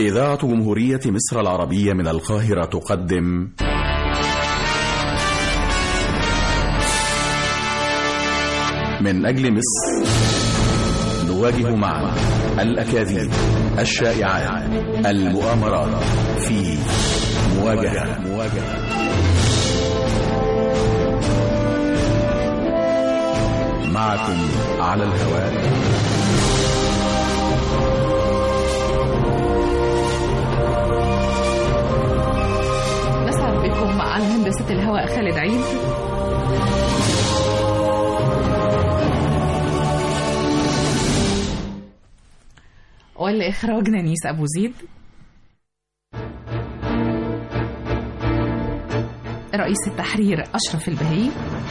إذاعة جمهورية مصر العربية من القاهرة تقدم من أجل مصر نواجه معا الأكاذيب الشائعات المؤامرات في مواجهة مواجهة معكم على الهواء نسعد بكم على هندسة الهواء خالد عيد والإخراج نانيس أبو زيد رئيس التحرير أشرف البهي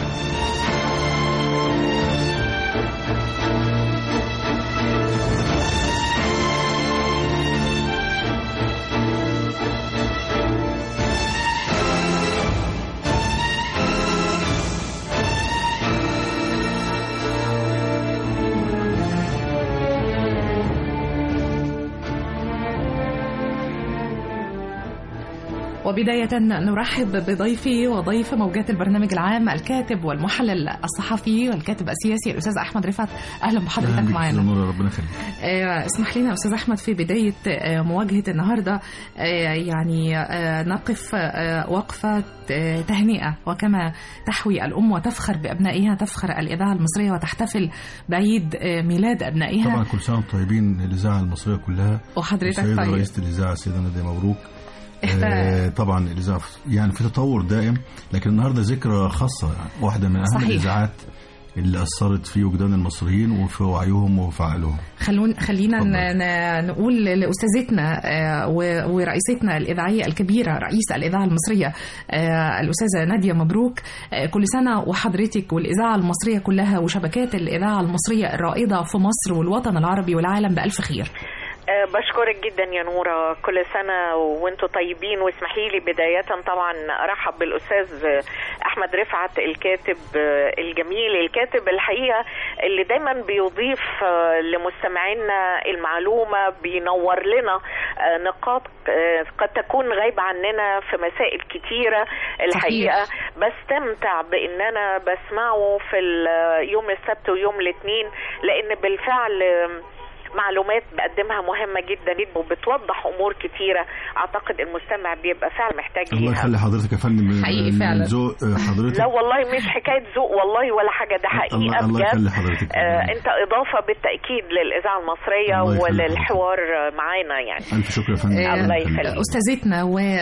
وبداية نرحب بضيفي وضيف موجات البرنامج العام الكاتب والمحلل الصحفي والكاتب السياسي الأستاذ أحمد رفعت أهلا بحضرتك معنا نور ربنا يخليك آه، اسمح لنا أستاذ أحمد في بداية آه، مواجهة النهاردة آه، يعني آه، نقف آه، وقفة آه، تهنئة وكما تحوي الأم وتفخر بأبنائها تفخر الإذاعة المصرية وتحتفل بعيد آه، ميلاد أبنائها طبعا كل سنه وانتم طيبين الاذاعه المصريه كلها وحضرتك السيدة طيب رئيسة الاذاعه السيده ناديه مبروك إحنا- آه طبعا الاذاعه يعني في تطور دائم لكن النهارده ذكرى خاصه يعني واحده من اهم صحيح. الاذاعات اللي اثرت في وجدان المصريين وفي وعيهم وفي عقلهم خلون خلينا اتفضل. ن- ن- نقول لاستاذتنا آه، و- ورئيستنا الاذاعيه الكبيره رئيس الاذاعه المصريه آه، الاستاذه ناديه مبروك آه، كل سنه وحضرتك والاذاعه المصريه كلها وشبكات الاذاعه المصريه الرائده في مصر والوطن العربي والعالم بالف خير أه، بشكرك جدا يا نورة كل سنة وانتم طيبين واسمحي لي بداية طبعا ارحب بالاستاذ احمد رفعت الكاتب أه، الجميل الكاتب الحقيقة اللي دايما بيضيف أه، لمستمعينا المعلومة بينور لنا أه، نقاط أه، قد تكون غايبة عننا في مسائل كتيرة الحقيقة بستمتع بان انا بسمعه في ال- يوم السبت ويوم الاثنين لان بالفعل أه، معلومات بقدمها مهمه جدا جدا وبتوضح امور كتيره اعتقد المستمع بيبقى فعلا محتاج الله ليها يخلي حضرتك يا فندم من- حقيقي من فعلا. ذوق آه، حضرتك لا والله مش حكايه ذوق والله ولا حاجه ده حقيقه الله, الله بجد يخلي حضرتك آه انت اضافه بالتاكيد للاذاعه المصريه الله يخلي وللحوار معانا يعني الف شكر يا فندم آه، الله يخليك. استاذتنا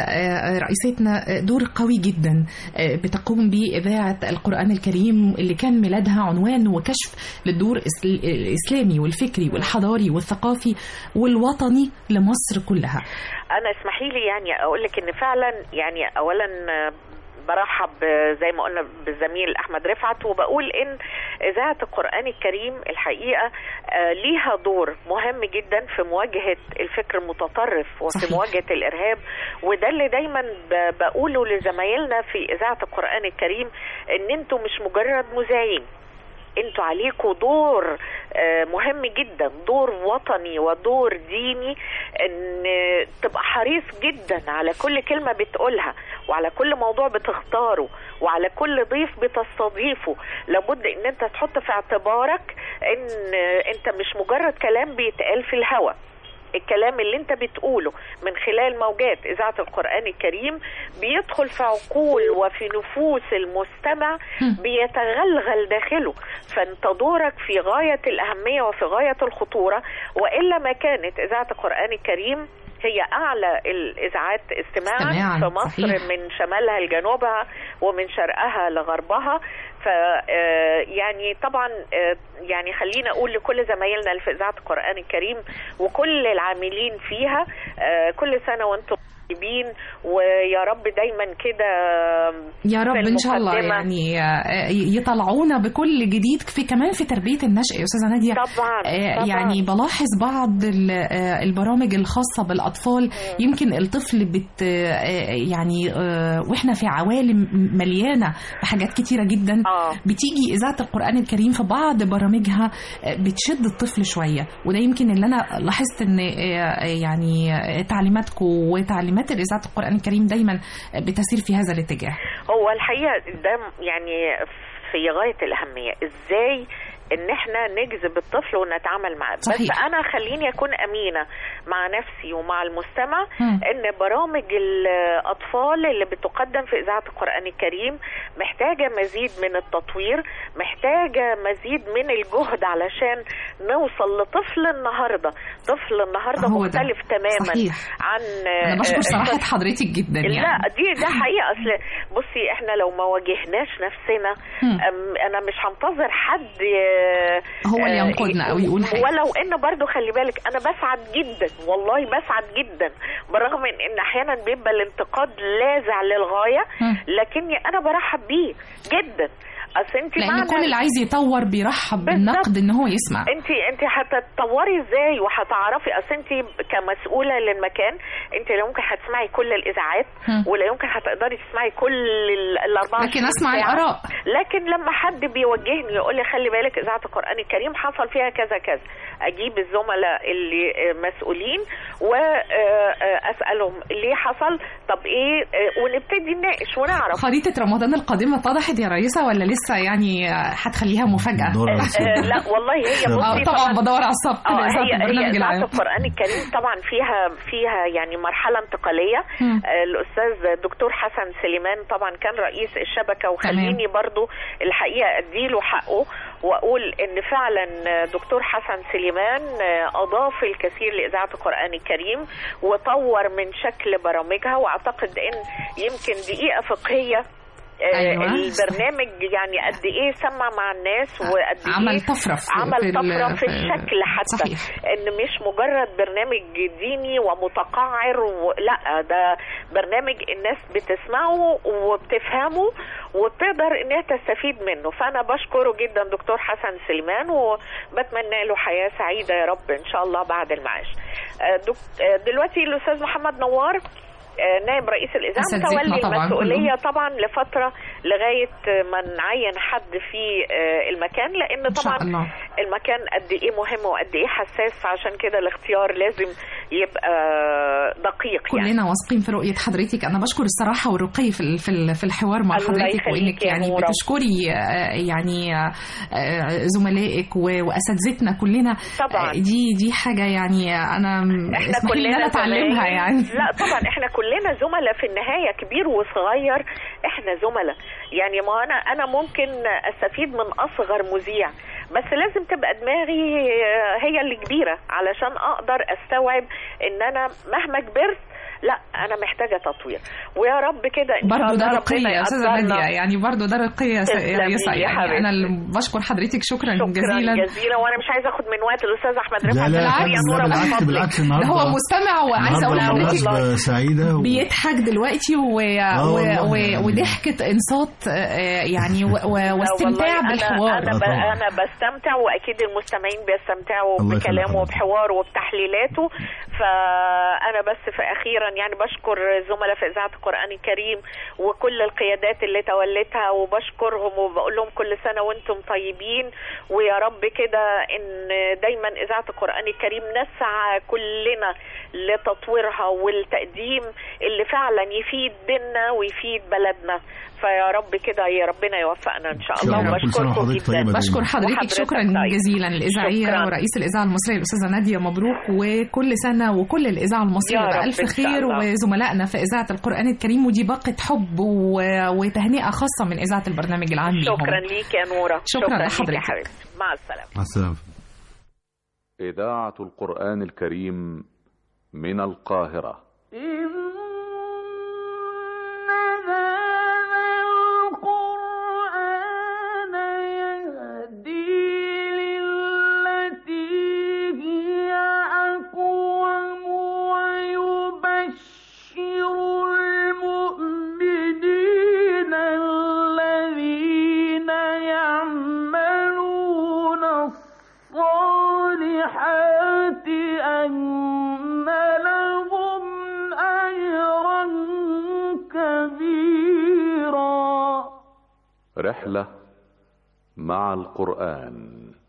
ورئيستنا دور قوي جدا آه، بتقوم به اذاعه القران الكريم اللي كان ميلادها عنوان وكشف للدور الإس- الاسلامي والفكري والحضاري والثقافي والوطني لمصر كلها انا اسمحي لي يعني اقول لك ان فعلا يعني اولا آه، برحب آه، زي ما قلنا بالزميل احمد رفعت وبقول ان اذاعه القران الكريم الحقيقه آه، ليها دور مهم جدا في مواجهه الفكر المتطرف وفي صحيح. مواجهه الارهاب وده اللي دايما ب- بقوله لزمايلنا في اذاعه القران الكريم ان انتم مش مجرد مذيعين انتوا عليكم دور آه، مهم جدا دور وطني ودور ديني ان تبقى حريص جدا على كل كلمة بتقولها وعلى كل موضوع بتختاره وعلى كل ضيف بتستضيفه لابد ان انت تحط في اعتبارك ان انت مش مجرد كلام بيتقال في الهوا الكلام اللي انت بتقوله من خلال موجات اذاعه القران الكريم بيدخل في عقول وفي نفوس المستمع بيتغلغل داخله فانت دورك في غايه الاهميه وفي غايه الخطوره والا ما كانت اذاعه القران الكريم هي اعلى الاذاعات استماعا استماعاً، في مصر صحيح. من شمالها لجنوبها ومن شرقها لغربها ف آه، يعني طبعا آه، يعني خلينا اقول لكل زمايلنا اللي في اذاعه القران الكريم وكل العاملين فيها آه، كل سنه وانتم طيبين ويا رب دايما كده يا رب في ان شاء الله المقدمة. يعني آه، يطلعونا بكل جديد في كمان في تربيه النشء يا استاذه ناديه طبعا آه، طبعا يعني بلاحظ بعض ال- آه، البرامج الخاصة بالأطفال يمكن الطفل بت آه، يعني آه، وإحنا في عوالم مليانة بحاجات كتيرة جدا آه. بتيجي اذاعه القران الكريم في بعض برامجها آه، بتشد الطفل شويه وده يمكن اللي انا لاحظت ان آه، يعني آه، تعليماتكم وتعليمات اذاعه القران الكريم دايما آه، بتسير في هذا الاتجاه هو الحقيقه ده يعني في غايه الاهميه ازاي ان احنا نجذب الطفل ونتعامل معاه بس صحيح. انا خليني اكون امينه مع نفسي ومع المستمع مم. ان برامج الاطفال اللي بتقدم في اذاعه القران الكريم محتاجه مزيد من التطوير محتاجه مزيد من الجهد علشان نوصل لطفل النهارده طفل النهارده هو ده. مختلف تماما صحيح. عن انا بشكر آه، صراحه حضرتك جدا يعني لا دي ده حقيقه اصل بصي احنا لو ما واجهناش نفسنا مم. أم، انا مش هنتظر حد آه، هو اللي آه، ينقدنا أو يقول حاجة. ولو ان برضو خلي بالك انا بسعد جدا والله بسعد جدا بالرغم من ان احيانا بيبقى الانتقاد لاذع للغايه مم. لكني انا برحب بيه جدا اصل انت لان كل اللي عايز يطور بيرحب بالظبط. بالنقد ان هو يسمع انت انت هتتطوري ازاي وهتعرفي اصل انت كمسؤوله للمكان انت لا يمكن هتسمعي كل الاذاعات هم. ولا يمكن هتقدري تسمعي كل ال ال 24 لكن اسمع ساعة. الاراء لكن لما حد بيوجهني يقول لي خلي بالك اذاعه القران الكريم حصل فيها كذا كذا اجيب الزملاء اللي آه، مسؤولين واسالهم ليه حصل طب ايه آه، ونبتدي نناقش ونعرف خريطة رمضان القادمة اتضحت يا رئيسة ولا لسه يعني هتخليها مفاجأة؟ دور على آه، السبب. لا والله هي آه، بصي طبعا بدور على السبق اه لإذاعة هي هي البرنامج اذاعه العام القران الكريم طبعا فيها فيها يعني مرحله انتقاليه مم. آه، الاستاذ الدكتور حسن سليمان طبعا كان رئيس الشبكه وخليني برضو الحقيقه اديله حقه واقول ان فعلا دكتور حسن سليمان آه، اضاف الكثير لاذاعه القران الكريم وطور من شكل برامجها واعتقد ان يمكن دقيقه فقهيه آه، أيوة. البرنامج يعني قد ايه سمع مع الناس وقد ايه عمل طفرة في عمل في ال- طفره في في- الشكل حتى صحيح ان مش مجرد برنامج ديني ومتقعر و... لا ده برنامج الناس بتسمعه وبتفهمه وبتقدر انها تستفيد منه فانا بشكره جدا دكتور حسن سليمان وبتمنى له حياه سعيده يا رب ان شاء الله بعد المعاش آه، دك- آه، دلوقتي الاستاذ محمد نوار آه، نائب رئيس الاذاعه أساتذتنا متولي طبعاً المسؤوليه طبعا لفتره لغايه ما نعين حد في آه، المكان لان إن شاء طبعا الله المكان قد ايه مهم وقد ايه حساس فعشان كده الاختيار لازم يبقى دقيق يعني كلنا واثقين في رؤية حضرتك أنا بشكر الصراحة والرقي في ال- في ال- في الحوار مع الله حضرتك يخليك وإنك يا يعني نورة. بتشكري آه، يعني آه، آه، زملائك و- وأساتذتنا كلنا طبعا آه، دي دي حاجة يعني أنا احنا اسمحي لي إن أنا كلنا أتعلمها زمايل. يعني لا طبعا احنا كلنا زملاء في النهايه كبير وصغير احنا زملاء يعني ما انا انا ممكن استفيد من اصغر مذيع بس لازم تبقى دماغي هي اللي كبيره علشان اقدر استوعب ان انا مهما كبرت لا انا محتاجه تطوير ويا رب كده ان شاء برضه ده الله رقي ربنا يا استاذه يقدرنا. ناديه يعني برضه ده رقي يا س- يا تسلمي ريسا يا يعني حبيبتي. انا اللي بشكر حضرتك شكرا, شكرا جزيلا جزيلا وانا مش عايزه اخد من وقت الاستاذ احمد لا رفعت لا العافية لا يا نورة من بالعكس فضلك. بالعكس ده النهارده هو مستمع وعايزه اقول النهارده لحضرتك مناسبة سعيدة و... بيضحك دلوقتي و... و... والله و... يعني. وضحكة انصات آه، يعني و... و... لا واستمتاع والله بالحوار انا آه انا, ب... طبعاً. أنا بستمتع واكيد المستمعين بيستمتعوا الله يخلي بكلامه حضرتك. وبحواره وبتحليلاته فانا بس في اخيرا يعني بشكر زملاء في اذاعه القران الكريم وكل القيادات اللي تولتها وبشكرهم وبقول لهم كل سنه وانتم طيبين ويا رب كده ان دايما اذاعه القران الكريم نسعى كلنا لتطويرها والتقديم اللي فعلا يفيد ديننا ويفيد بلدنا فيا رب كده يا ربنا يوفقنا ان شاء إن شاء الله الله. كل سنة وبشكركم وحضرتك جدا طيبة دايما. بشكر حضرتك وحضرتك شكرا طيب. جزيلا الإذاعية شكراً. ورئيس الإذاعة المصرية الأستاذة نادية مبروك وكل سنة وكل الإذاعة المصرية يا رب بألف إن شاء خير الله. وزملائنا في إذاعة القرآن الكريم ودي باقة حب و... وتهنئة خاصة من إذاعة البرنامج العام ليهم. شكرا ليك يا نوره شكراً ليك لحضرتك. يا حبيبتي مع السلامه مع السلامة إذاعة القرآن الكريم من القاهرة الصالحات أن لهم أجرا كبيرا رحلة مع القرآن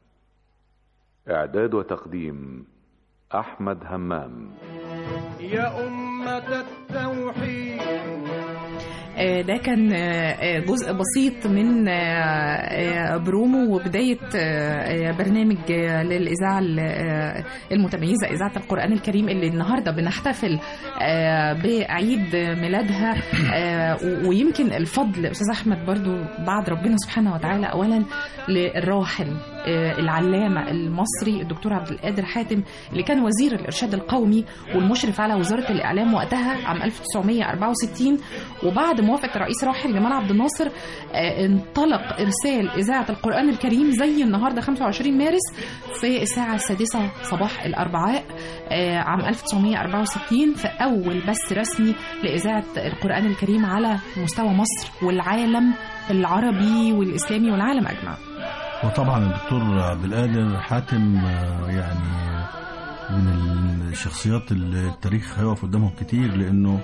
إعداد وتقديم أحمد همام يا أمة التوحيد آه، ده كان آه، آه، جزء بسيط من آه، آه، برومو وبداية آه، آه، برنامج آه، للإذاعة ال- آه، المتميزة إذاعة القرآن الكريم اللي النهاردة بنحتفل آه، بعيد ميلادها آه، و- ويمكن الفضل أستاذ أحمد برضو بعد ربنا سبحانه وتعالى أولا للراحل آه، العلامة المصري الدكتور عبد القادر حاتم اللي كان وزير الإرشاد القومي والمشرف على وزارة الإعلام وقتها عام 1964 وبعد موافقة الرئيس راحل جمال عبد الناصر آه، انطلق إرسال إذاعة القرآن الكريم زي النهاردة 25 مارس في الساعة السادسة صباح الأربعاء آه، عام 1964 في أول بث رسمي لإذاعة القرآن الكريم على مستوى مصر والعالم العربي والإسلامي والعالم أجمع وطبعا الدكتور عبد القادر حاتم آه، يعني من الشخصيات اللي التاريخ هيقف قدامهم كتير لانه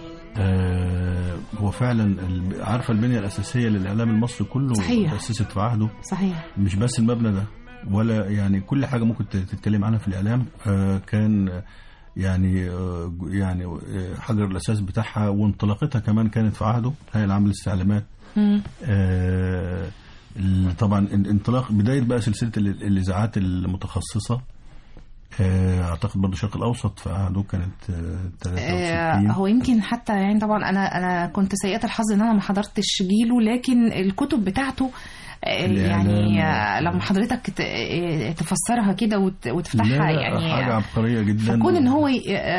آه، هو فعلا ال- عارفه البنيه الاساسيه للاعلام المصري كله صحيح. تاسست في عهده صحيح مش بس المبنى ده ولا يعني كل حاجه ممكن ت- تتكلم عنها في الاعلام آه، كان آه، يعني آه، ج- يعني آه، حجر الاساس بتاعها وانطلاقتها كمان كانت في عهده الهيئه العامه للاستعلامات مم. آه، ال- طبعا ال- انطلاق بدايه بقى سلسله ال- الاذاعات المتخصصه آه، اعتقد برضه الشرق الاوسط في عهده كانت آه، آه، 63 هو يمكن حتى يعني طبعا انا انا كنت سيئه الحظ ان انا ما حضرتش جيله لكن الكتب بتاعته آه، الإعلام. يعني آه، لما حضرتك ت- آه، تفسرها كده وت- وتفتحها لا، لا، يعني حاجه عبقريه جدا فكون ان هو ي-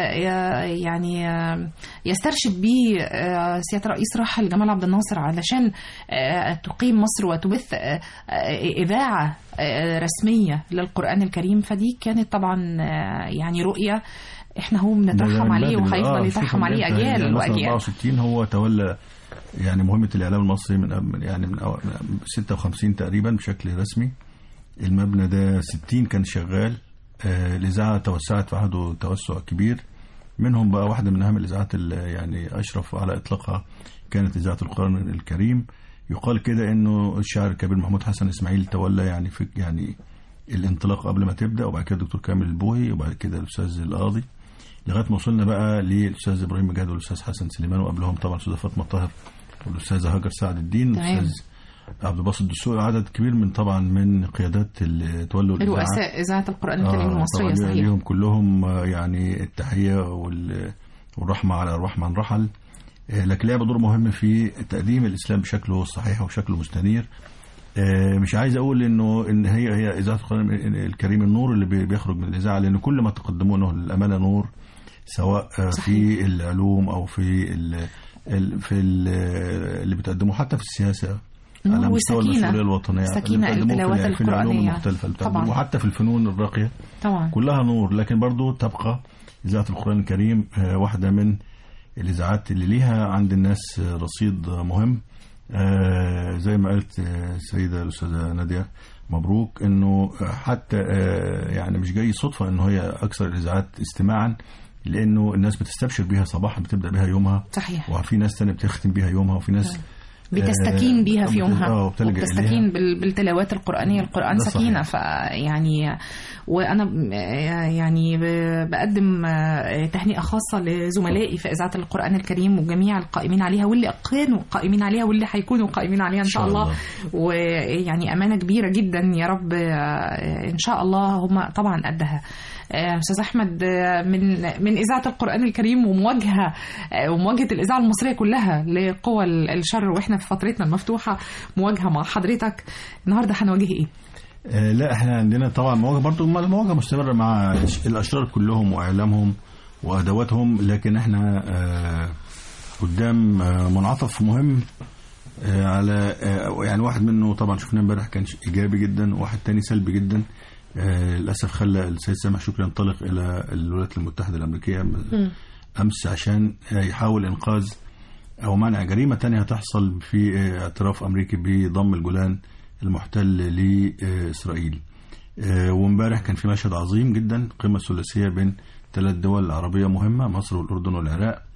ي- يعني آه، يسترشد بيه آه، سياده الرئيس راحل جمال عبد الناصر علشان آه، تقيم مصر وتبث آه، آه، اذاعه آه، رسميه للقران الكريم فدي كانت طبعا آه، يعني رؤيه احنا هو ده بنترحم من عليه بدري. وهيفضل آه، يترحم شوف عليه أنت، اجيال يعني مثلا واجيال 64 هو تولى يعني مهمه الاعلام المصري من من- يعني من أو- من 56 تقريبا بشكل رسمي المبنى ده 60 كان شغال آه، الاذاعه توسعت في عهده توسع كبير منهم بقى واحده من اهم الاذاعات اللي يعني اشرف على اطلاقها كانت اذاعه القران الكريم يقال كده انه الشاعر الكبير محمود حسن اسماعيل تولى يعني في يعني الانطلاق قبل ما تبدا وبعد كده الدكتور كامل البوهي وبعد كده الاستاذ القاضي لغايه ما وصلنا بقى للاستاذ ابراهيم مجاهد والاستاذ حسن سليمان وقبلهم طبعا الاستاذه فاطمه طاهر والاستاذه هاجر سعد الدين تمام. والاستاذ عبد الباسط الدسوقي عدد كبير من طبعا من قيادات اللي تولوا الإذاعة. رؤساء اذاعه القران الكريم آه، المصريه طبعاً صحيح ليهم كلهم آه، يعني التحية وال- والرحمة على أرواح من رحل آه، لكن لعب دور مهم في تقديم الإسلام بشكله الصحيح وشكله مستنير آه، مش عايز أقول إنه إن هي هي إذاعة القرآن الكريم النور اللي بي- بيخرج من الإذاعة لأن كل ما تقدمونه للأمانة نور سواء آه، في العلوم أو في ال ال في ال اللي بتقدمه حتى في السياسة نور على مستوى وسكينة. المسؤولية الوطنية سكينة اللي بتقدموه في التلاوات ال- في العلوم القرآنية. المختلفة اللي طبعاً. بتقدموه وحتى في الفنون الراقية طبعا كلها نور لكن برضو تبقى إذاعة القرآن الكريم آه، واحدة من الإذاعات اللي ليها عند الناس آه، رصيد آه، مهم آه، زي ما قالت آه، السيدة الأستاذة نادية مبروك إنه حتى آه، يعني مش جاي صدفة إنه هي أكثر الإذاعات استماعا لأنه الناس بتستبشر بيها صباحا بتبدأ بيها يومها صحيح وفي ناس تانية بتختم بيها يومها وفي ناس بتستكين بيها في بت- يومها آه، وبتلجأ وبتستكين إليها. بال- بالتلاوات القرآنية القرآن ده سكينة صحيح. فيعني وأنا ب- يعني ب- بقدم آه، تهنئة خاصة لزملائي في إذاعة القرآن الكريم وجميع القائمين عليها واللي كانوا قائمين عليها واللي هيكونوا قائمين عليها إن شاء إن شاء الله ويعني أمانة كبيرة جدا يا رب آه، إن شاء الله هم طبعا قدها آه، استاذ احمد آه، من من اذاعه القران الكريم ومواجهه آه، ومواجهه الاذاعه المصريه كلها لقوى ال- الشر واحنا في فترتنا المفتوحه مواجهه مع حضرتك النهارده هنواجه ايه؟ آه، لا احنا عندنا طبعا مواجهه برضه المواجهه مستمره مع الاشرار كلهم واعلامهم وادواتهم لكن احنا آه، قدام آه، منعطف مهم آه، على آه، يعني واحد منه طبعا شفناه امبارح كان ش- ايجابي جدا وواحد تاني سلبي جدا آه، للاسف خلى السيد سامح شكري ينطلق الى الولايات المتحده الامريكيه امس عشان آه، يحاول انقاذ او منع جريمه تانية هتحصل في آه، اعتراف امريكي بضم الجولان المحتل لاسرائيل آه، وامبارح كان في مشهد عظيم جدا قمه ثلاثيه بين ثلاث دول عربيه مهمه مصر والاردن والعراق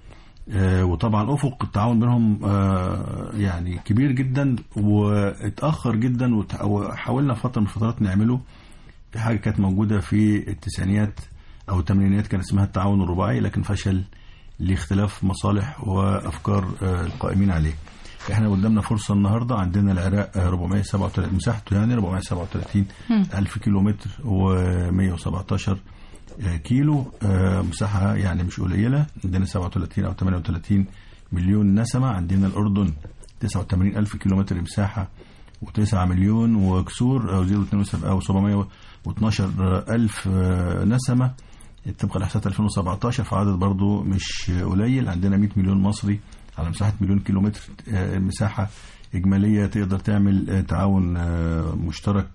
آه، وطبعا افق التعاون بينهم آه، يعني كبير جدا واتاخر جدا وت- وحاولنا فتره من الفترات نعمله في حاجه كانت موجوده في التسعينيات او الثمانينات كان اسمها التعاون الرباعي لكن فشل لاختلاف مصالح وافكار آه، القائمين عليه احنا قدامنا فرصه النهارده عندنا العراق آه، 437 مساحته يعني 437 الف كيلو متر و117 كيلو آه، مساحه يعني مش قليله عندنا 37 او 38 مليون نسمه عندنا الاردن 89 الف كيلو متر مساحه و9 مليون وكسور او 0.2 او 712 الف آه، نسمه طبقا لاحصائيات 2017 فعدد برضو مش قليل عندنا 100 مليون مصري على مساحه مليون كيلو متر آه، مساحه اجماليه تقدر تعمل آه، تعاون آه، مشترك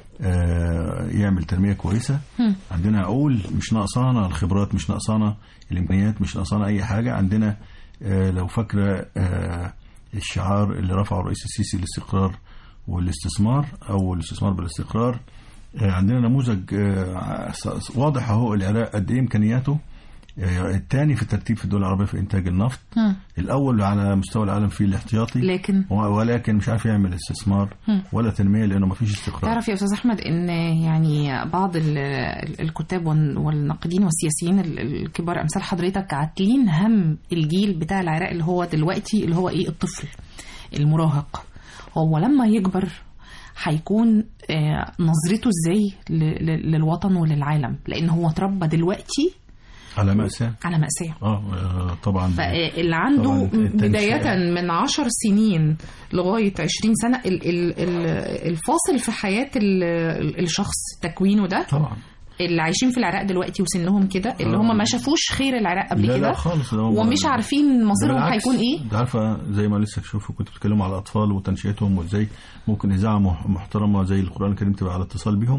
آه، يعمل تنميه كويسه عندنا عقول مش ناقصانا الخبرات مش ناقصانا الامكانيات مش ناقصانا اي حاجه عندنا آه، لو فاكره آه، الشعار اللي رفعه الرئيس السيسي الاستقرار والاستثمار او الاستثمار بالاستقرار آه، عندنا نموذج آه، ص- واضح اهو العراق قد ايه امكانياته آه، الثاني في الترتيب في الدول العربيه في انتاج النفط مم. الاول على مستوى العالم في الاحتياطي لكن و- ولكن مش عارف يعمل استثمار ولا تنميه لانه ما فيش استقرار تعرف يا استاذ احمد ان يعني بعض ال- ال- الكتاب والن- والناقدين والسياسيين ال- الكبار امثال حضرتك عاتلين هم الجيل بتاع العراق اللي هو دلوقتي اللي هو ايه الطفل المراهق هو لما يكبر هيكون آه، نظرته ازاي ل- ل- للوطن وللعالم لان هو اتربى دلوقتي على مأساة على مأساة اه آه، طبعا فاللي عنده طبعاً التنشئة. بداية من عشر سنين لغاية عشرين سنة ال- ال- ال- الفاصل في حياة ال- ال- الشخص تكوينه ده طبعا اللي عايشين في العراق دلوقتي وسنهم كده اللي آه. هم ما شافوش خير العراق قبل لا لا كده خالص ده هم- ومش عارفين مصيرهم بالعكس، هيكون ايه انت عارفه زي ما لسه شوفوا كنتوا بتتكلموا على الاطفال وتنشئتهم وازاي ممكن اذاعه مح- محترمه زي القران الكريم تبقى على اتصال بيهم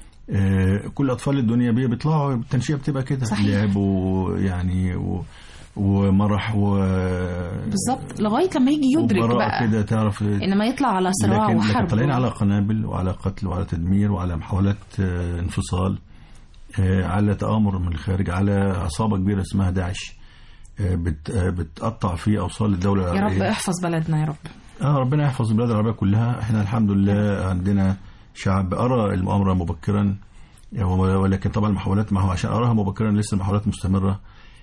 آه، كل اطفال الدنيا بي- بيطلعوا التنشئه بتبقى كده صحيح. لعب ويعني و... ومرح و بالظبط لغاية لما يجي يدرك وبراءة بقى كده تعرف انما يطلع على صراع لكن, لكن وحرب طالعين على قنابل وعلى قتل وعلى تدمير وعلى محاولات آه، انفصال آه، على تآمر من الخارج على عصابة كبيرة اسمها داعش آه، بت آه، بتقطع في أوصال الدولة يا رب العراقية احفظ بلدنا يا رب اه ربنا يحفظ البلاد العربية كلها احنا الحمد لله عندنا شعب أرى المؤامرة مبكرا ولكن طبعا المحاولات ما هو عشان أراها مبكرا لسه المحاولات مستمرة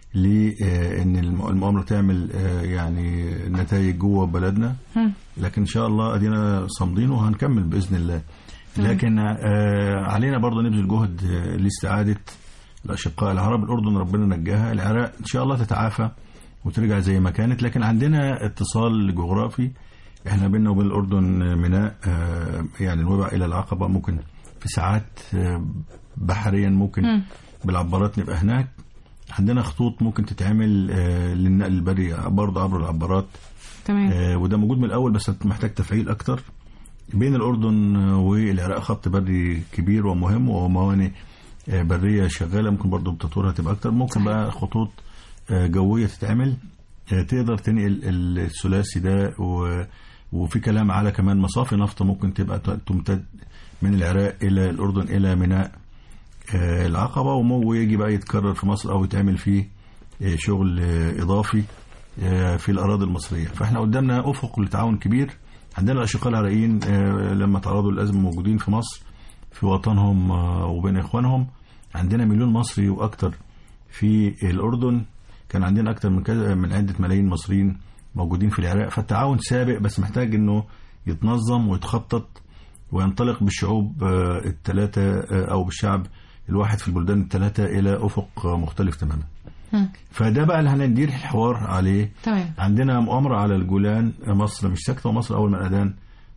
لأن المؤامرة تعمل آه، يعني نتائج جوه بلدنا هم. لكن ان شاء الله ادينا صامدين وهنكمل باذن الله لكن آه علينا برضه نبذل جهد آه، لاستعاده الاشقاء العرب الاردن ربنا نجاها العراق ان شاء الله تتعافى وترجع زي ما كانت لكن عندنا اتصال جغرافي احنا بيننا وبين الاردن ميناء آه يعني الوبع الى العقبه ممكن في ساعات آه بحريا ممكن مم. بالعبارات نبقى هناك عندنا خطوط ممكن تتعمل آه للنقل البري برضه عبر العبارات تمام آه، وده موجود من الاول بس محتاج تفعيل اكتر بين الاردن والعراق خط بري كبير ومهم وموانئ آه، بريه شغاله ممكن برضو بتطورها تبقى اكتر ممكن بقى خطوط آه، جويه تتعمل آه، تقدر تنقل الثلاثي ده و- وفي كلام على كمان مصافي نفط ممكن تبقى ت- تمتد من العراق الى الاردن الى ميناء آه، العقبه ومو- ويجي بقى يتكرر في مصر او يتعمل فيه آه، شغل آه، اضافي آه، في الاراضي المصريه فاحنا قدامنا افق لتعاون كبير عندنا الاشقاء العراقيين آه، لما تعرضوا للازمه موجودين في مصر في وطنهم آه، وبين اخوانهم عندنا مليون مصري واكثر في الاردن كان عندنا اكثر من كذا من عده ملايين مصريين موجودين في العراق فالتعاون سابق بس محتاج انه يتنظم ويتخطط وينطلق بالشعوب آه، الثلاثه آه، او بالشعب الواحد في البلدان الثلاثه الى افق آه، مختلف تماما هم. فده بقى اللي هندير الحوار عليه تمام عندنا مؤامرة على الجولان مصر مش ساكتة ومصر أول ما الأذان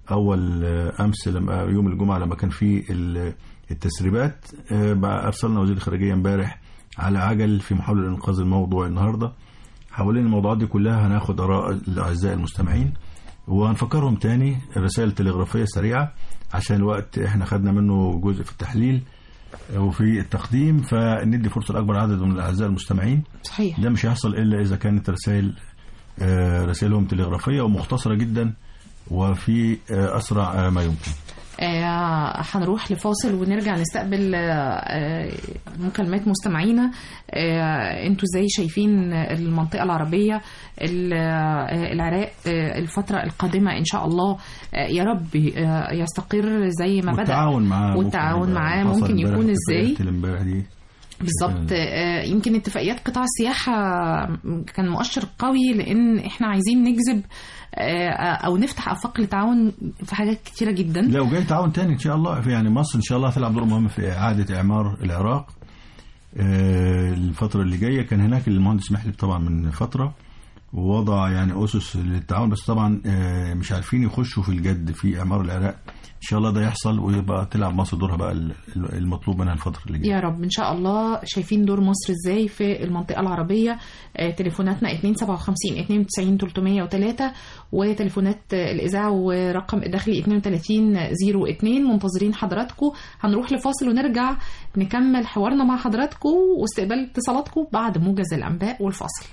أول آه، أمس لما يوم الجمعة لما كان في ال- التسريبات آه، بقى أرسلنا وزير الخارجية امبارح على عجل في محاولة لإنقاذ الموضوع النهاردة حوالين الموضوعات دي كلها هناخد آراء الأعزاء المستمعين وهنفكرهم تاني الرسائل التلغرافية سريعة عشان الوقت احنا خدنا منه جزء في التحليل آه، وفي التقديم فندي فرصة لأكبر عدد من الأعزاء المستمعين صحيح ده مش هيحصل الا اذا كانت رسائل آه، رسائلهم تلغرافيه ومختصره جدا وفي آه، اسرع آه، ما يمكن آه، هنروح لفاصل ونرجع نستقبل آه، آه، مكالمات مستمعينا آه، انتوا ازاي شايفين المنطقة العربية ال- آه، العراق آه، الفترة القادمة ان شاء الله آه، يا رب آه، يستقر زي ما بدأ والتعاون معاه والتعاون ممكن يبقى معاه حصل ممكن امبارح يكون اتفاقيات ازاي الامبارح دي بالظبط آه، يمكن اتفاقيات قطاع السياحة كان مؤشر قوي لأن احنا عايزين نجذب آه، أو نفتح آفاق للتعاون في حاجات كتيرة جدا لا وجاي تعاون تاني ان شاء الله في يعني مصر ان شاء الله هتلعب دور مهم في اعاده اعمار العراق آه، الفتره اللي جايه كان هناك المهندس محلب طبعا من فتره ووضع يعني اسس للتعاون بس طبعا آه، مش عارفين يخشوا في الجد في اعمار العراق ان شاء الله ده يحصل ويبقى تلعب مصر دورها بقى ال- ال- المطلوب منها الفتره اللي جايه يا رب إن شاء الله شايفين دور مصر إزاي في المنطقة العربية آه، تليفوناتنا 257 92 303 وتليفونات آه، الإذاعة ورقم الداخلي 32 02 منتظرين حضراتكم هنروح لفاصل ونرجع نكمل حوارنا مع حضراتكم واستقبال اتصالاتكم بعد موجز الأنباء والفاصل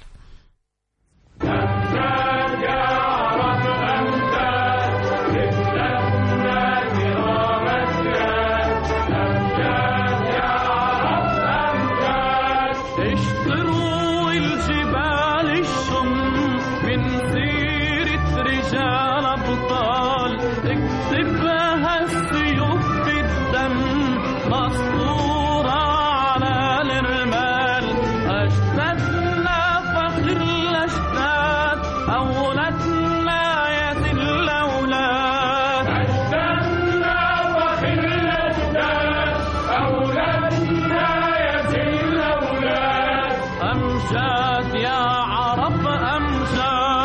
اشتروا الجبال الشم من سيرة رجال أبطال اكتبها السيوف بالدم مسطورة على الرمال أجدادنا فخر الأجداد أولادنا يزل الأولاد أجدادنا فخر الأجداد أولادنا يزل الأولاد أمجاد يا عرب أمجاد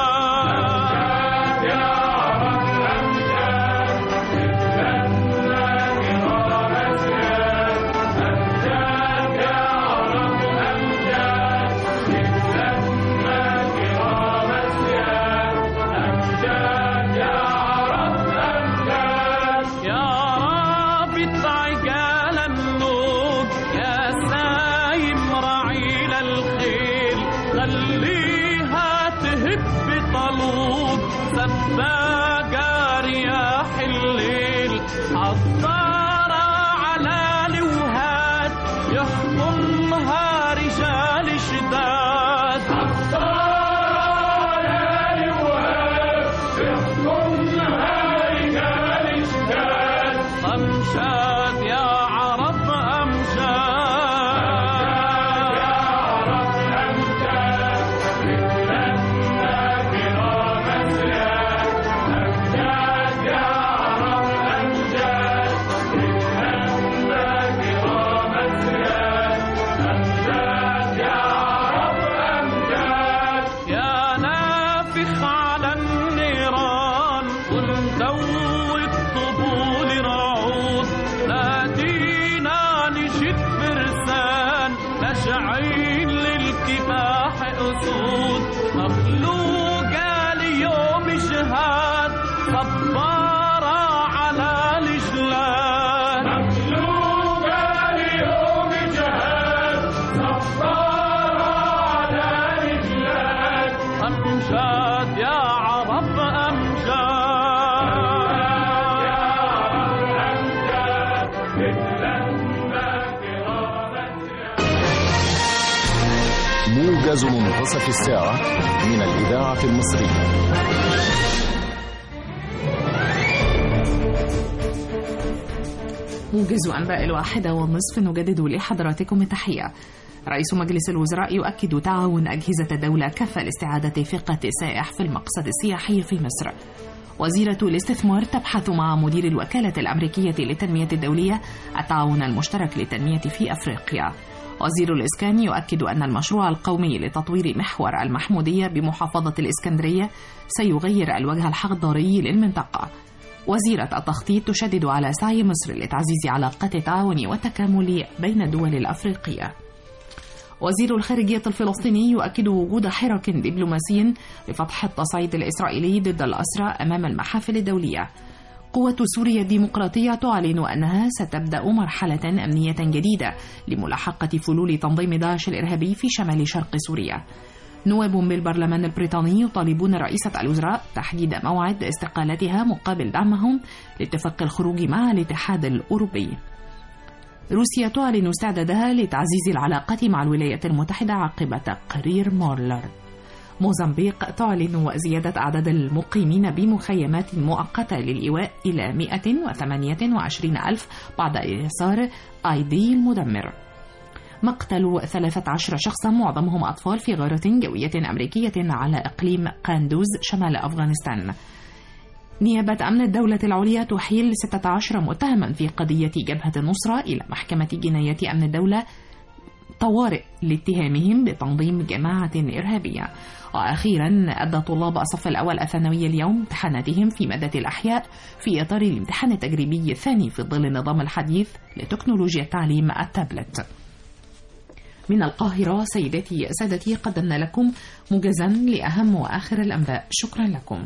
يا عرب أمجاد إذلنا كرام أسياد أمجاد يا عرب أمجاد إذلنا كرام أسياد أمجاد يا عرب أمجاد يا رابط عجال النوب يا سايم رعيل الخيل خليها تهب طلوب سباقة رياح الليل عطارة على لوهات يحكمها رجال شداد عطارة على لوهات يحكمها رجال شداد أمجاد يا عرب أمجاد يا عرب أمجاد مثلنا كرام أسياد أمجاد يا عرب أمجاد مثلنا كرام أسياد أمجاد يا عرب أمجاد يا نافخ على النيران كن ذوق طبول رعود نادينا نجد فرسان نشعين للكفاح أسود مخلوقة ليوم شهاد صبارة على الجلال مخلوقة ليوم جهاد صبارة على الجلال أمجاد يا عرب أمجاد يا عرب أمجاد مثلنا كرام موجز منتصف الساعة من الإذاعة المصرية موجز أنباء الواحدة والنصف نجدد لحضراتكم التحية رئيس مجلس الوزراء يؤكد تعاون أجهزة الدولة كافة لاستعادة ثقة السائح في المقصد السياحي في مصر وزيرة الاستثمار تبحث مع مدير الوكالة الأمريكية للتنمية الدولية التعاون المشترك للتنمية في أفريقيا وزير الإسكان يؤكد أن المشروع القومي لتطوير محور المحمودية بمحافظة الإسكندرية سيغير الوجه الحضاري للمنطقة وزيرة التخطيط تشدد على سعي مصر لتعزيز علاقات التعاون والتكامل بين الدول الأفريقية وزير الخارجية الفلسطيني يؤكد وجود حراك دبلوماسي لفتح التصعيد الإسرائيلي ضد الأسرى أمام المحافل الدولية قوة سوريا الديمقراطية تعلن أنها ستبدأ مرحلة أمنية جديدة لملاحقة فلول تنظيم داعش الإرهابي في شمال شرق سوريا نواب بالبرلمان البريطاني يطالبون رئيسة الوزراء تحديد موعد استقالتها مقابل دعمهم لاتفاق الخروج مع الاتحاد الأوروبي روسيا تعلن استعدادها لتعزيز العلاقات مع الولايات المتحدة عقب تقرير مولر موزمبيق تعلن زيادة أعداد المقيمين بمخيمات مؤقتة للإيواء إلى 128 ألف بعد إيصار آيدي المدمر مقتل 13 شخصا معظمهم أطفال في غارة جوية أمريكية على إقليم قاندوز شمال أفغانستان نيابة أمن الدولة العليا تحيل 16 متهما في قضية جبهة النصرة إلى محكمة جناية أمن الدولة طوارئ لاتهامهم بتنظيم جماعة إرهابية وأخيرا أدى طلاب الصف الأول الثانوي اليوم امتحاناتهم في مادة الأحياء في إطار الامتحان التجريبي الثاني في ظل النظام الحديث لتكنولوجيا التعليم التابلت من القاهرة سيداتي سادتي قدمنا لكم موجزا لأهم وآخر الأنباء شكرا لكم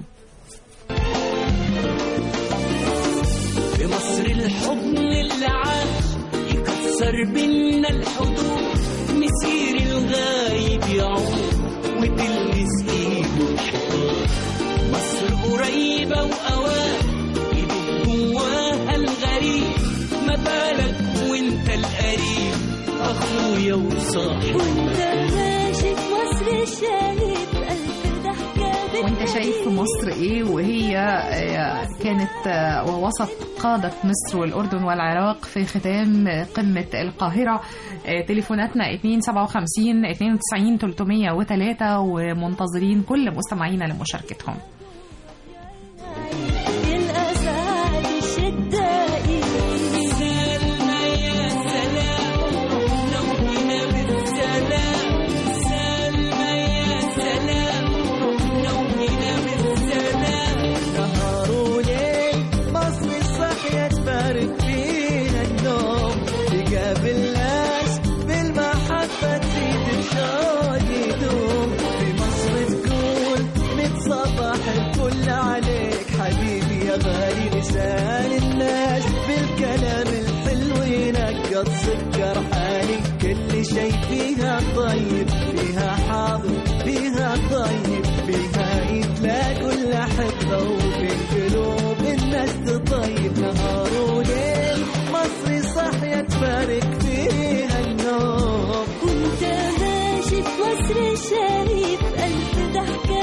في مصر الحضن اللي عاش يكسر بينا الحدود مسير الغايب يعود وتلمس ايده الحيطان مصر قريبة وأوان ايدك جواها الغريب ما بالك وانت القريب اخويا وصاحبي وانت ماشي في مصر شايف ألف ضحكة وانت شايف في مصر ايه وهي آه، كانت آه، ووسط قادة مصر والأردن والعراق في ختام آه، قمة القاهرة آه، تليفوناتنا 257 92 303 ومنتظرين كل مستمعينا لمشاركتهم الأسعد الشدائي سلمى يا سلام نومنا بالسلام سلمى يا سلام نومنا بالسلام نهار وليل مصر الصحية تبارك فينا النوم تقابل ناس بالمحبة تزيد الشوق يدوم في مصر تقول من صباح الكل عليك حبيبي يا غالي لسان الناس بالكلام الحلو ينقط سكر حالي كل شي فيها طيب فيها حاضر فيها طيب فيها يتلاقوا الأحبة وفي القلوب الناس تطيب نهار وليل مصري صحية تبارك فيها النوم وانت ماشي في مصر شايف ألف ضحكة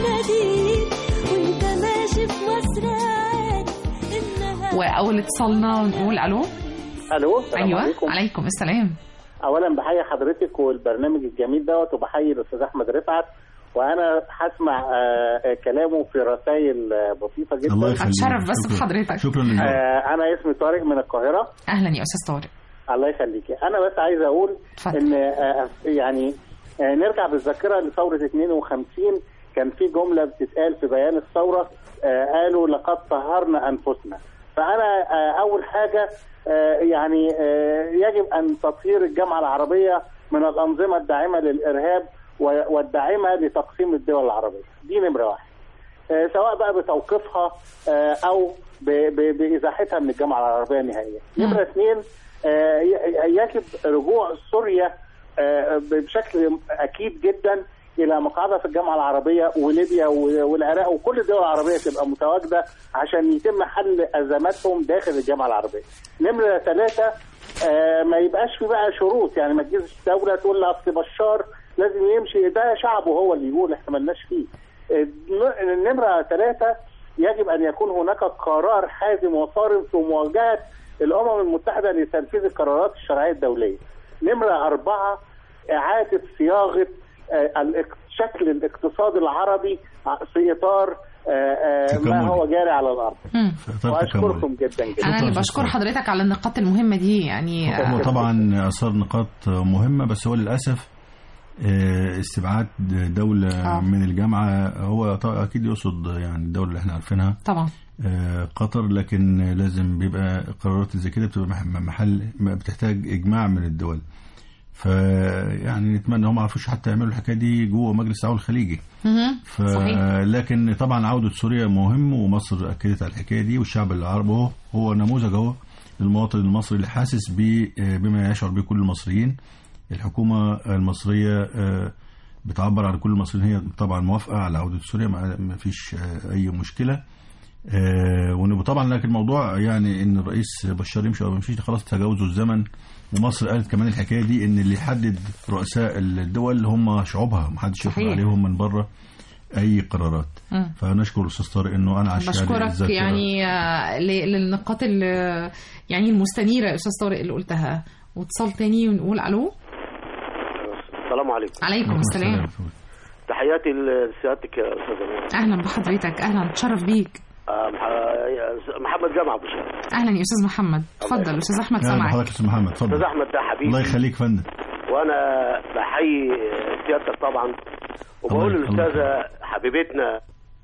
بتناديك وانت ماشي في مصر عارف إنها وأول اتصالنا نقول ألو الو السلام أيوة عليكم عليكم السلام اولا بحيي حضرتك والبرنامج الجميل دوت وبحيي الاستاذ احمد رفعت وانا هسمع آه، آه، كلامه في رسائل آه، بسيطه جدا الله يخليك أتشرف بس شكراً. بحضرتك. شكرا لله آه، انا اسمي طارق من القاهره أهلا يا أستاذ طارق الله يخليكي انا بس عايز اقول اتفضل. ان آه، يعني آه، نرجع بالذاكره لثوره 52 كان في جمله بتتقال في بيان الثوره آه، قالوا لقد طهرنا انفسنا فانا آه، اول حاجه آه، يعني آه، يجب ان تطهير الجامعه العربيه من الانظمه الداعمه للارهاب و- والداعمه لتقسيم الدول العربيه دي نمره واحد آه، سواء بقى بتوقيفها آه، او ب- ب- بازاحتها من الجامعه العربيه نهائيا. نمره اثنين آه، ي- يجب رجوع سوريا آه، بشكل اكيد جدا الى مقعدها في الجامعه العربيه وليبيا و- والعراق وكل الدول العربيه تبقى متواجده عشان يتم حل ازماتهم داخل الجامعه العربيه. نمره ثلاثه آه، ما يبقاش في بقى شروط يعني ما تجيش الدوله تقول لا اصل بشار لازم يمشي ده شعبه هو اللي يقول احنا ملناش فيه. الن- النمره ثلاثه يجب ان يكون هناك قرار حازم وصارم في مواجهه الامم المتحده لتنفيذ القرارات الشرعيه الدوليه. نمره اربعه اعاده صياغه آه، الاق- شكل الاقتصاد العربي في اطار آه، آه، ما تكاملي. هو جاري على الارض. مم. في إطار تكاملي. واشكركم جدا جدا. أنا اللي شكراً. بشكر حضرتك على النقاط المهمة دي يعني هو آه، طبعا اثار نقاط مهمه بس هو للاسف آه، استبعاد دوله آه. من الجامعه هو ط- اكيد يقصد يعني الدوله اللي احنا عارفينها طبعا آه، قطر لكن لازم بيبقى قرارات زي كده بتبقى مح- محل بتحتاج اجماع من الدول فيعني نتمنى هم ما عرفوش حتى يعملوا الحكايه دي جوه مجلس التعاون الخليجي مهم. ف... صحيح. لكن طبعا عودة سوريا مهم ومصر أكدت على الحكاية دي والشعب العربي هو هو نموذج اهو للمواطن المصري اللي حاسس ب- بما يشعر به كل المصريين الحكومة المصرية آه، بتعبر على كل المصريين هي طبعا موافقه على عوده سوريا ما ما فيش آه، اي مشكله آه، وإنه طبعا لكن الموضوع يعني ان الرئيس بشار يمشي او ما يمشيش خلاص تجاوزوا الزمن ومصر قالت كمان الحكايه دي ان اللي يحدد رؤساء الدول هم شعوبها ما حدش يفرض صحيح. عليهم من بره اي قرارات مم. فنشكر الاستاذ طارق انه انعش هذه بشكرك الذاكرة. يعني آه، ل- للنقاط ال- يعني المستنيره يا استاذ طارق اللي قلتها واتصال تاني ونقول الو السلام عليكم عليكم السلام تحياتي لسيادتك يا استاذ أمين. اهلا بحضرتك اهلا تشرف بيك آه، مح- محمد جامع ابو شهر اهلا يا استاذ محمد اتفضل استاذ احمد اهلا سامعك بحضرتك يا استاذ محمد استاذ اتفضل احمد ده حبيبي الله يخليك يا فندم وانا بحيي سيادتك طبعا وبقول الله- للاستاذه حبيبتنا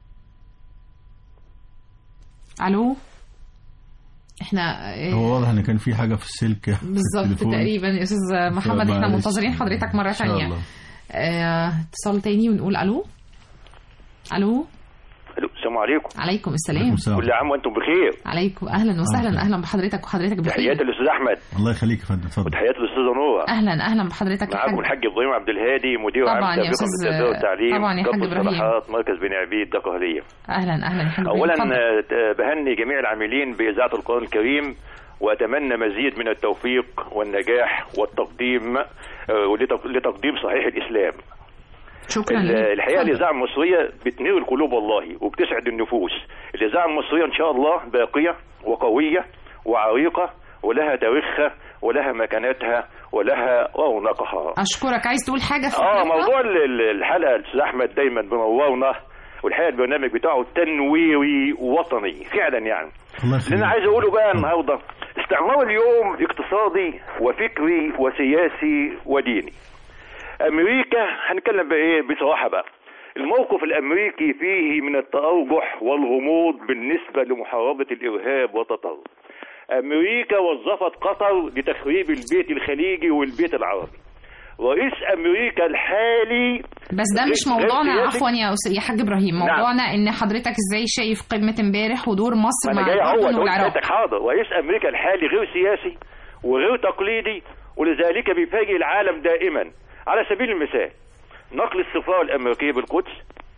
الو احنا آه، هو واضح ان كان في حاجه في السلك في بالظبط التليفون. تقريبا يا استاذ محمد احنا فمعلش. منتظرين حضرتك مره إن شاء ثانيه الله. آه، اتصال تاني ونقول الو الو الو السلام عليكم عليكم السلام كل عام وانتم بخير عليكم اهلا وسهلا اهلا بحضرتك وحضرتك بخير تحياتي للاستاذ احمد الله يخليك يا فندم اتفضل وتحياتي للاستاذه نوره اهلا اهلا بحضرتك يا معاكم حاج الحاج ابراهيم عبد الهادي مدير طبعاً عام يا سابقا أستاذ- للتربيه والتعليم طبعاً يا حاج قسم إبراهيم. الصلاحات مركز بني عبيد دقهليه اهلا اهلا يا حاج إبراهيم. اولا اتفضل. آه، بهني جميع العاملين باذاعه القران الكريم واتمنى مزيد من التوفيق والنجاح والتقديم آه، ولتق- لتقديم صحيح الاسلام شكرا ال- ليك. الحقيقه اتفضل. الاذاعه المصريه بتنير القلوب والله وبتسعد النفوس الاذاعه المصريه ان شاء الله باقيه وقويه وعريقه ولها تاريخها ولها مكانتها ولها رونقها اشكرك عايز تقول حاجه في اه الحلقة؟ موضوع ال- ال- الحلقه الاستاذ احمد دايما بنورنا والحقيقه البرنامج بتاعه تنويري وطني فعلا يعني الله اللي انا عايز اقوله بقى النهارده استعمار اليوم اقتصادي وفكري وسياسي وديني امريكا هنتكلم بايه بصراحه بقى الموقف الامريكي فيه من التارجح والغموض بالنسبه لمحاربه الارهاب والتطرف امريكا وظفت قطر لتخريب البيت الخليجي والبيت العربي رئيس امريكا الحالي بس ده مش غير- غير موضوعنا سياسي. عفوا يا أستاذ- يا حاج ابراهيم نعم. موضوعنا ان حضرتك ازاي شايف قمه امبارح ودور مصر انا مع جاي اهوت الاردن اقول والعراق لحضرتك حاضر رئيس امريكا الحالي غير سياسي وغير تقليدي ولذلك بيفاجئ العالم دائما على سبيل المثال نقل السفاره الامريكيه بالقدس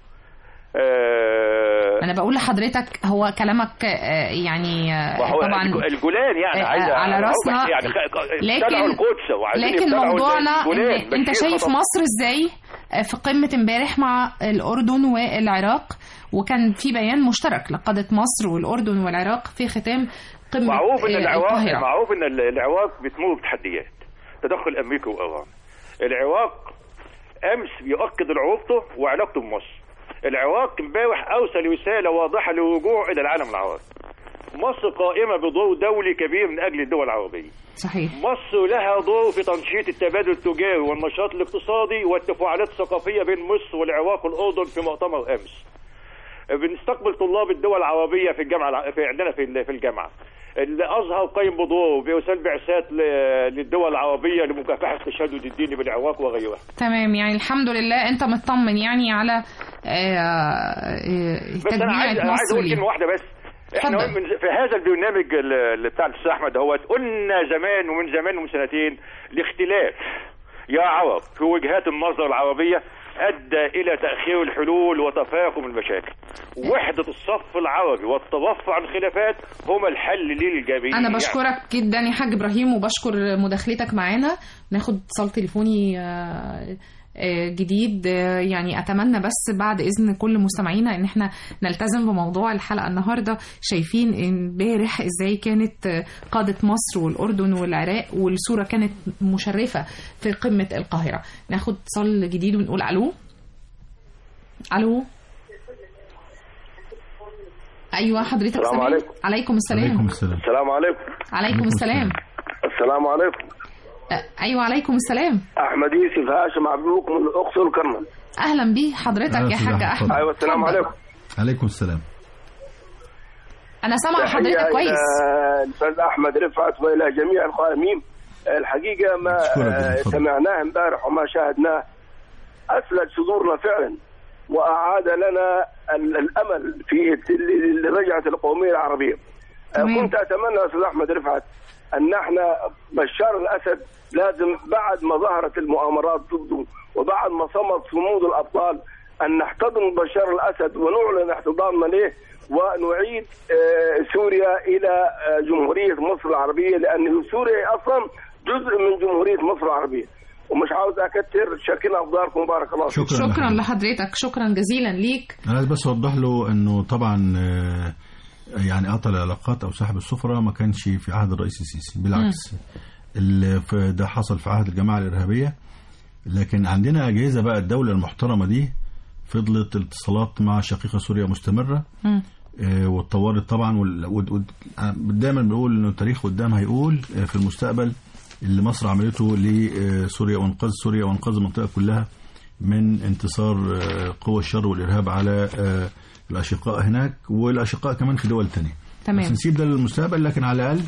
آه انا بقول لحضرتك هو كلامك آه، يعني آه، وهو طبعا الج- الجولان يعني آه، عايز على أوضح راسنا يعني خ- خ- لكن ابتلعوا القدس وعايزين لكن يبتلعوا موضوعنا الجولان. إن انت بشير شايف خطب. مصر ازاي آه، في قمه امبارح مع الاردن والعراق وكان في بيان مشترك لقاده مصر والاردن والعراق في ختام قمه معروف ان آه، العراق القاهره معروف ان ال- العراق بتمر بتحديات تدخل امريكا وايران العراق امس بيؤكد عروبته وعلاقته بمصر العراق امبارح ارسل رساله واضحه للرجوع الى العالم العربي مصر قائمه بدور دولي كبير من اجل الدول العربيه صحيح مصر لها دور في تنشيط التبادل التجاري والنشاط الاقتصادي والتفاعلات الثقافيه بين مصر والعراق والاردن في مؤتمر امس بنستقبل طلاب الدول العربيه في الجامعه الع- في عندنا في في الجامعه الازهر قايم بدوره بارسال بعثات ل- للدول العربيه لمكافحه التشدد الديني بالعراق وغيرها تمام يعني الحمد لله انت مطمن يعني على آه، آه، بس انا عايز تجميع عايز مصر اقول ليه. كلمه واحده بس احنا اتفضل. من في هذا البرنامج ال- اللي بتاع الاستاذ احمد اهوت قلنا زمان ومن زمان ومن سنتين الاختلاف يا عرب في وجهات النظر العربيه ادى الى تاخير الحلول وتفاقم المشاكل وحده الصف العربي والتوفي عن الخلافات هما الحل للجميع انا بشكرك جدا يا حاج ابراهيم وبشكر مداخلتك معانا ناخد اتصال تليفوني آه، آه، جديد آه، يعني اتمنى بس بعد اذن كل مستمعينا ان احنا نلتزم بموضوع الحلقه النهارده شايفين امبارح ازاي كانت آه، قاده مصر والاردن والعراق والصوره كانت مشرفه في قمه القاهره ناخد اتصال جديد ونقول الو الو ايوه حضرتك السلام سامعني؟ عليكم. عليكم السلام عليكم السلام السلام عليكم عليكم السلام السلام عليكم أ- ايوه عليكم السلام احمد يوسف هاشم مبروك من الاقصر الكرمل اهلا بيه حضرتك أهلا يا وسهلا. حاج اتفضل. احمد ايوه السلام اتفضل. عليكم عليكم السلام انا سامعه تحية حضرتك كويس إلى الاستاذ احمد رفعت والى جميع القائمين الحقيقه ما أشكرك جداً. آه، اتفضل. سمعناه امبارح وما شاهدناه اسلج صدورنا فعلا واعاد لنا ال- الامل في ال- رجعه القوميه العربيه آه، تمام. كنت اتمنى يا استاذ احمد رفعت ان احنا بشار الاسد لازم بعد ما ظهرت المؤامرات ضده وبعد ما صمد صمود الابطال ان نحتضن بشار الاسد ونعلن احتضاننا له ونعيد آه، سوريا الى آه، جمهوريه مصر العربيه لان سوريا اصلا جزء من جمهوريه مصر العربيه ومش عاوز اكثر شاكرين افضالكم بارك الله فيكم شكرا شكرا لحضرتك شكرا جزيلا ليك انا عايز بس اوضح له انه طبعا آه، يعني قطع العلاقات او سحب السفره ما كانش في عهد الرئيس السيسي بالعكس ال- ف- ده حصل في عهد الجماعه الارهابيه لكن عندنا اجهزه بقى الدوله المحترمه دي فضلت الاتصالات مع شقيقه سوريا مستمره مم. آه، واتطورت طبعا وال- وال- وال- دايما بنقول انه التاريخ قدام هيقول آه، في المستقبل اللي مصر عملته لسوريا وانقاذ سوريا وانقاذ المنطقه كلها من انتصار آه، قوى الشر والارهاب على آه، الاشقاء هناك والاشقاء كمان في دول تانية تمام. بس نسيب ده للمستقبل لكن على الاقل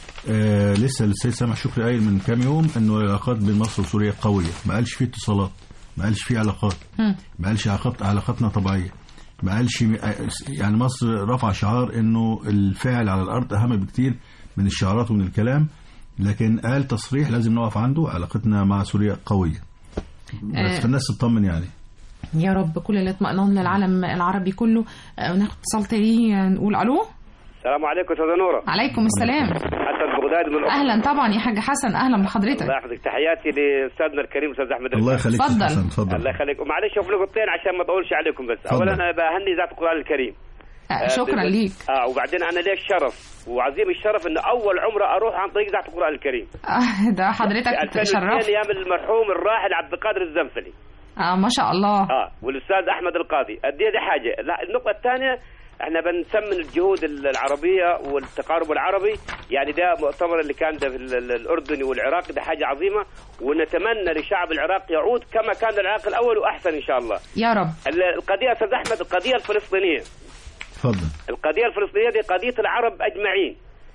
آه لسه السيد سامح شكري قايل من كام يوم انه العلاقات بين مصر وسوريا قويه ما قالش في اتصالات ما قالش في علاقات مم. ما قالش علاقات علاقاتنا طبيعيه ما قالش يعني مصر رفع شعار انه الفعل على الارض اهم بكتير من الشعارات ومن الكلام لكن قال تصريح لازم نقف عنده علاقتنا مع سوريا قويه بس آه. فالناس تطمن يعني يا رب كل الاطمئنان للعالم العربي كله آه، وناخد اتصال تاني آه، نقول الو السلام عليكم استاذه نوره عليكم السلام حسن بغدادي من الأردن. اهلا طبعا يا حاج حسن اهلا بحضرتك الله يحفظك تحياتي لاستاذنا الكريم استاذ احمد الله رفعت. يخليك اتفضل. حسن اتفضل الله يخليك ومعلش في نقطتين عشان ما اطولش عليكم بس اتفضل. اولا انا بهني ذات القران الكريم آه، شكرا بس- ليك اه وبعدين انا ليش شرف وعظيم الشرف ان اول عمره اروح عن طريق ذات القران الكريم آه، ده في حضرتك 2002 تشرفت ايام المرحوم الراحل عبد القادر الزنفلي اه ما شاء الله اه والاستاذ احمد القاضي دي دي حاجه لا النقطه الثانيه احنا بنسمن الجهود العربيه والتقارب العربي يعني ده مؤتمر اللي كان ده في ال- ال- الاردن والعراق ده حاجه عظيمه ونتمنى لشعب العراق يعود كما كان العراق الاول واحسن ان شاء الله يا رب ال- القضيه استاذ احمد القضيه الفلسطينيه اتفضل القضيه الفلسطينيه دي قضيه العرب اجمعين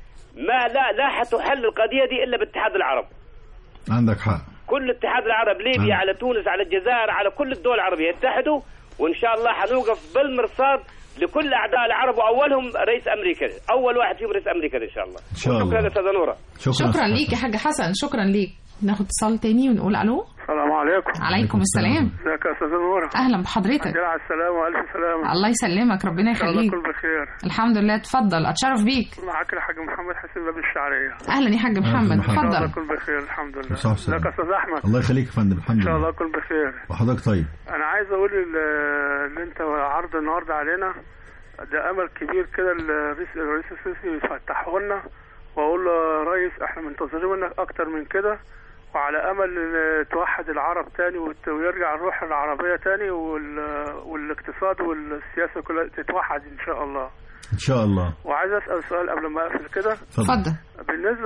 ما لا لا حتحل القضيه دي الا باتحاد العرب عندك حق كل اتحاد العرب ليبيا نعم. على تونس على الجزائر على كل الدول العربيه يتحدوا وان شاء الله حنوقف بالمرصاد لكل اعداء العرب واولهم رئيس امريكا اول واحد فيهم رئيس امريكا ان شاء الله ان شاء شكرا الله استاذه نوره شكرا شكرا ليك يا حاج حسن شكرا ليك ناخد اتصال تاني ونقول الو السلام عليكم عليكم السلام ازيك يا استاذ نوره اهلا بحضرتك الحمد لله على السلامه والف سلامه الله يسلمك ربنا ان شاء الله يخليك كل بخير الحمد لله اتفضل اتشرف بيك معاك الحاج محمد حسين باب الشعريه اهلا يا حاج محمد محمد. ان شاء الله اتفضل كل بخير الحمد لله صح وسلام. ازيك يا استاذ احمد الله يخليك يا فندم الحمد ان شاء الله لله كل بخير وحضرتك طيب انا عايز اقول ال- اللي انت عرض النهارده علينا ده امل كبير كده الرئيس الرئيس السيسي يفتحه لنا واقول له يا ريس احنا منتظرين منك اكتر من كده وعلى امل إن توحد العرب تاني وت- ويرجع الروح العربيه تاني وال- والاقتصاد والسياسه كلها تتوحد ان شاء الله ان شاء الله وعايز اسال سؤال قبل ما اقفل كده اتفضل بالنسبه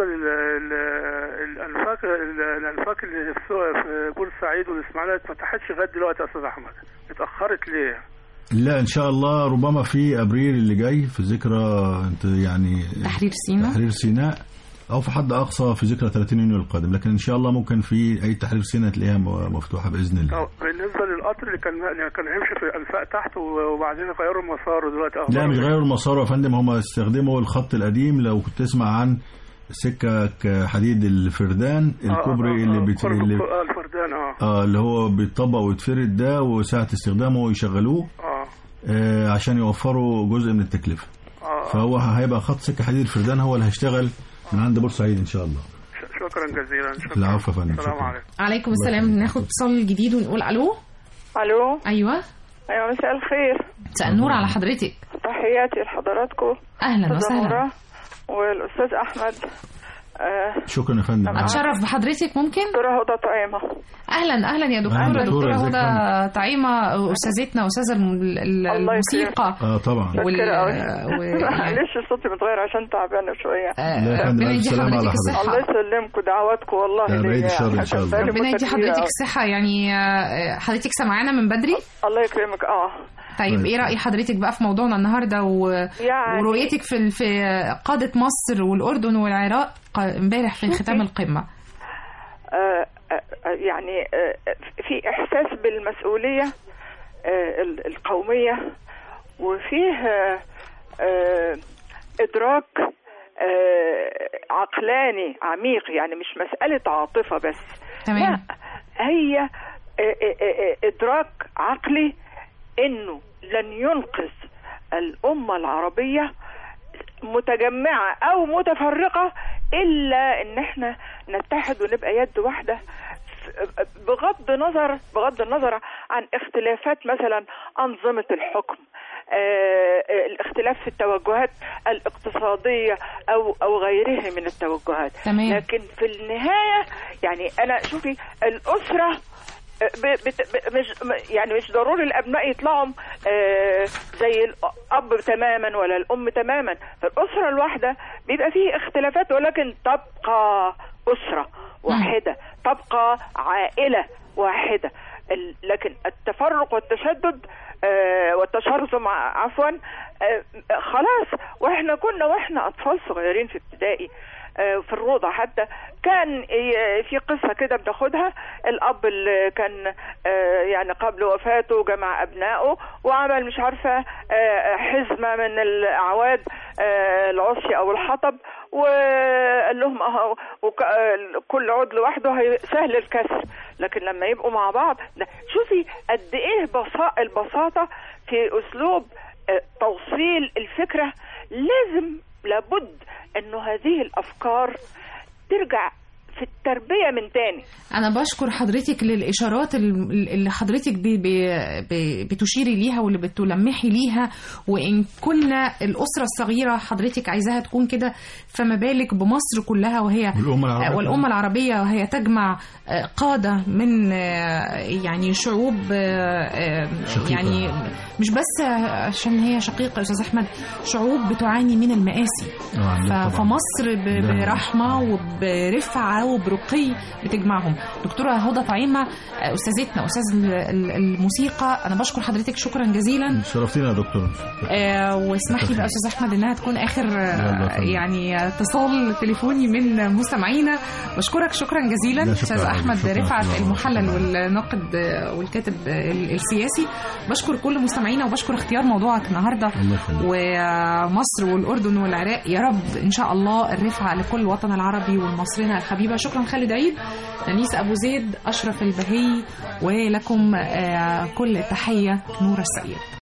للانفاق الانفاق اللي في سو- في بورسعيد والاسماعيليه ما اتفتحتش لغايه دلوقتي يا استاذ احمد اتاخرت ليه؟ لا ان شاء الله ربما في ابريل اللي جاي في ذكرى انت يعني تحرير سينا تحرير سيناء او في حد اقصى في ذكرى 30 يونيو القادم لكن ان شاء الله ممكن في اي تحرير سيناء تلاقيها م- مفتوحه باذن الله طب بالنسبه للقطر اللي كان اللي كان هيمشي في انفاق تحت وبعدين غيروا مساره دلوقتي لا أخباره مش إيه؟ غيروا المسار يا فندم هم استخدموا الخط القديم لو كنت تسمع عن سكة حديد الفردان آه، آه، الكوبري آه، اللي آه، بت... قرب اللي الك- آه، الفردان اه اه اللي هو بيتطبق ويتفرد ده وساعة استخدامه يشغلوه اه آه عشان يوفروا جزء من التكلفة اه فهو هيبقى خط سكة حديد الفردان هو اللي هيشتغل من عند بورسعيد ان شاء الله ش- شكرا جزيلا شكرا العفو يا فندم السلام شكرا عليكم عليكم الله السلام يخليك. ناخد اتصال جديد ونقول الو الو ايوه ايوه مساء الخير مساء النور على حضرتك تحياتي لحضراتكم اهلا أستاذة وسهلا نورة والاستاذ احمد آه، شكرا يا فندم اتشرف بحضرتك ممكن دكتوره هدى طعيمه اهلا اهلا يا دكتوره أهلا دكتوره دكتورة، ازيك هدى طعيمه استاذتنا استاذه الم- ال- الله الموسيقى اه طبعا وال- شكرا قوي و- معلش صوتي متغير عشان تعبانه شويه آه، لا يا فندم، ربنا ألف يدي سلامة على حضرتك حضرتك. الله الصحه يسلمكم دعواتكم والله لا، بعيد ليا. الشر إن شاء الله. بقالي ربنا مدة يدي كبيرة حضرتك أوي. الصحه يعني آه، حضرتك سمعانا من بدري الله يكرمك اه طيب ايه راي حضرتك بقى في موضوعنا النهارده و... يعني ورؤيتك في ال- في قاده مصر والاردن والعراق ق- امبارح في ختام القمه آه، آه، يعني آه، في احساس بالمسؤوليه آه، ال- القوميه وفيه آه، آه، ادراك آه، عقلاني عميق يعني مش مسألة عاطفة بس تمام. لا هي آه، آه، آه، إدراك عقلي إنه لن ينقذ الأمة العربية متجمعة أو متفرقة إلا إن إحنا نتحد ونبقى يد واحدة بغض نظر بغض النظر عن اختلافات مثلا أنظمة الحكم آه، آه، الاختلاف في التوجهات الاقتصادية أو أو غيرها من التوجهات تمام. لكن في النهاية يعني أنا شوفي الأسرة ب- بت- ب- مش م- يعني مش ضروري الابناء يطلعوا آه، زي الاب تماما ولا الام تماما فالاسره الواحده بيبقى فيه اختلافات ولكن تبقى اسره واحده تبقى عائله واحده ال- لكن التفرق والتشدد آه، والتشرذم ع- عفوا آه، خلاص واحنا كنا واحنا اطفال صغيرين في ابتدائي آه، في الروضة حتى كان ي- في قصة كده بناخدها الأب اللي كان آه، يعني قبل وفاته جمع أبنائه وعمل مش عارفة آه، حزمة من الأعواد آه، العصي أو الحطب وقال لهم أهو وك- آه، كل عود لوحده هي- سهل الكسر لكن لما يبقوا مع بعض ده شوفي قد إيه بسا- البساطة في أسلوب آه، توصيل الفكرة لازم لابد انه هذه الافكار ترجع في التربيه من تاني أنا بشكر حضرتك للإشارات ال- اللي حضرتك بي بي بي بتشيري ليها واللي بتلمحي ليها وإن كنا الأسرة الصغيرة حضرتك عايزاها تكون كده فما بالك بمصر كلها وهي والأمة العربية. والأمة العربية وهي تجمع آه، قادة من آه، يعني شعوب آه، آه، شقيقة. يعني مش بس عشان هي شقيقة يا أستاذ أحمد شعوب بتعاني من المآسي آه، عندنا ف- طبعاً. فمصر ب- ده- برحمة وبرفعة وبرقي بتجمعهم دكتورة هدى طعيمة آه، أستاذتنا أستاذ ال- ال- الموسيقى أنا بشكر حضرتك شكرا جزيلا شرفتينا يا دكتور آه، واسمح لي بقى أستاذ أحمد إنها تكون آخر آه، يلا يا فندم. يعني اتصال تليفوني من مستمعينا بشكرك شكرا جزيلا لا، شكرا أستاذ عليك. أحمد شكرا. رفعت شكرا. المحلل والناقد آه، والكاتب آه، السياسي بشكر كل مستمعينا وبشكر اختيار موضوعك النهارده الله يخليك. ومصر والأردن والعراق يا رب إن شاء الله الرفعة لكل الوطن العربي والمصرنا الحبيبة شكرا خالد عيد نانيس أبو زيد أشرف البهي ولكم آه، كل التحية نور السيد